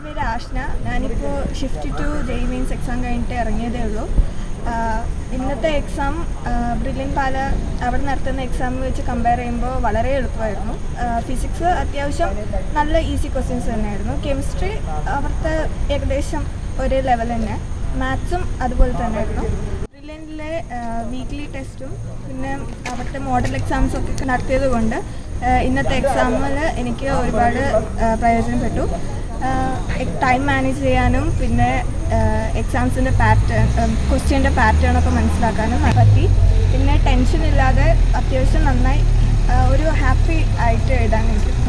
പേര് ആഷ്ന ഞാനിപ്പോൾ shift to JEE mains exam കഴിഞ്ഞിട്ട് ഇറങ്ങിയതേ ഉള്ളൂ ആഹ് ഇന്നത്തെ എക്സാം ബ്രില്യൻ പാല അവിടെ നടത്തുന്ന എക്സാം വെച്ച് കമ്പയർ ചെയ്യുമ്പോൾ വളരെ എളുപ്പമായിരുന്നു ഫിസിക്സ് അത്യാവശ്യം നല്ല ഈസി ക്വസ്റ്റ്യൻസ് തന്നെയായിരുന്നു കെമിസ്ട്രി അവിടുത്തെ ഏകദേശം ഒരേ ലെവൽ തന്നെ മാത്സും അതുപോലെ തന്നെയായിരുന്നു ബ്രില്യൻറ്റിലെ വീക്ക്ലി ടെസ്റ്റും പിന്നെ അവിടുത്തെ മോഡൽ എക്സാംസും ഒക്കെ നടത്തിയത് കൊണ്ട് ആഹ് ഇന്നത്തെ എക്സാമിൽ എനിക്ക് ഒരുപാട് ആഹ് പ്രയോജനപ്പെട്ടു ടൈം മാനേജ് ചെയ്യാനും പിന്നെ എക്സാംസിൻ്റെ പാറ്റേൺ ക്വസ്റ്റ്യൻ്റെ പാറ്റേൺ ഒക്കെ മനസ്സിലാക്കാനും പറ്റി പിന്നെ ടെൻഷൻ ഇല്ലാതെ അത്യാവശ്യം നന്നായി ആഹ് ഒരു ഹാപ്പി ആയിട്ട് എഴുതാൻ എനിക്ക്